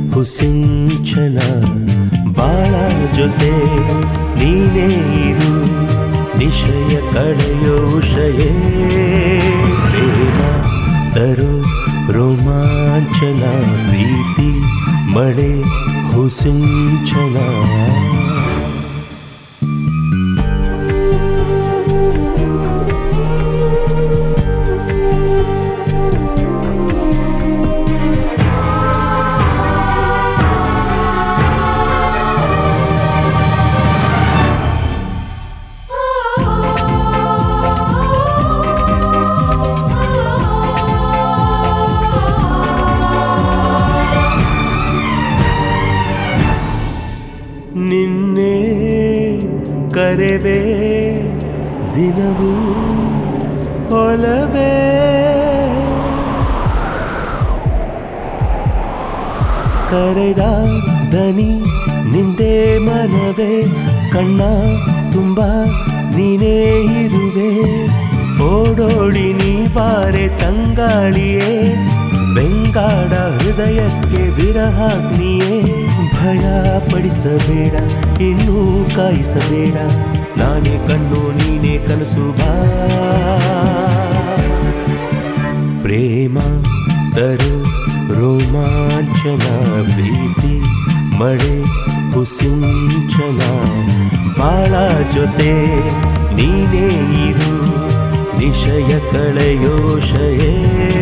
ಹುಸಿಂಚನ ಬಾಳ ಜೊತೆ ನೀನೇ ಇರು ನಿಶಯ ಕಳೆಯೋ ಉಷಯೇ ಪ್ರೇಮ ತರು ರೋಮಾಂಚನ ಪ್ರೀತಿ ಮಳೆ ಹುಸಿಂಚನ ನಿನ್ನೆ ಕರೆವೆ ದಿನವೂ ಒಲವೇ ಕರೆದ ದನಿ ನಿಂದೆ ಮನವೇ ಕಣ್ಣ ತುಂಬ ನೀನೇ ಇರುವೆ ಓಡೋಡಿ ನೀ ಬಾರೆ ತಂಗಾಳಿಯೇ ಬೆಂಗಾಡ ಹೃದಯಕ್ಕೆ ವಿರಹಾಗ್ನಿಯೇ ಭಯ ಪಡಿಸಬೇಡ ಇನ್ನೂ ಕಾಯಿಸಬೇಡ ನಾನೇ ಕಣ್ಣು ನೀನೇ ಕನಸು ಬಾ ಪ್ರೇಮ ತರು ರೋಮಾಂಚನ ಪ್ರೀತಿ ಮಳೆ ಹುಸಿಂಚನ ಬಾಳ ಜೊತೆ ನೀನೇ ಇರು ನಿಶಯ ಕಳೆಯೋಶಯೇ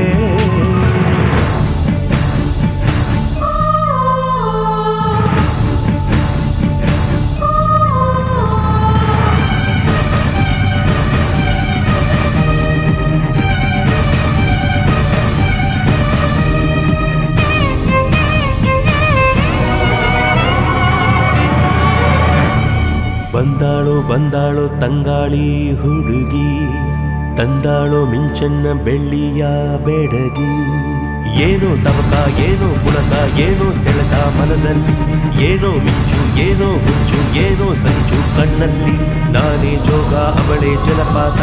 ಬಂದಾಳೋ ಬಂದಾಳೋ ತಂಗಾಳಿ ಹುಡುಗಿ ತಂದಾಳೋ ಮಿಂಚನ್ನ ಬೆಳ್ಳಿಯ ಬೆಡಗಿ ಏನೋ ತವಕ ಏನೋ ಪುಳಕ ಏನೋ ಸೆಳೆತ ಮನದಲ್ಲಿ ಏನೋ ಮಿಂಚು ಏನೋ ಹುಚ್ಚು ಏನೋ ಸಂಚು ಕಣ್ಣಲ್ಲಿ ನಾನೇ ಜೋಗ ಅವಳೆ ಜಲಪಾತ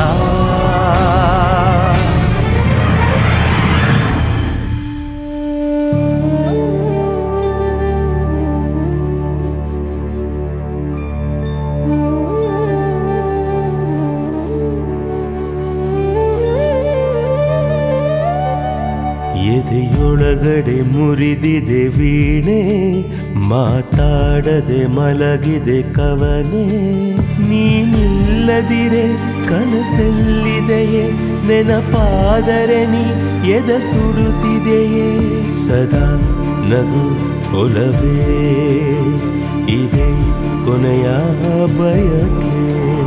ಎದೆಯೊಳಗಡೆ ಮುರಿದಿದೆ ವೀಣೆ ಮಾತಾಡದೆ ಮಲಗಿದೆ ಕವನೆ ನೀನಿಲ್ಲದಿರೆ ಕನಸೆಲ್ಲಿದೆಯೇ ನೆನಪಾದರೆ ನೀ ಎದ ಸುಡುತ್ತಿದೆಯೇ ಸದಾ ನಗು ಒಲವೇ ಇದೆ ಕೊನೆಯ ಬಯಕೆ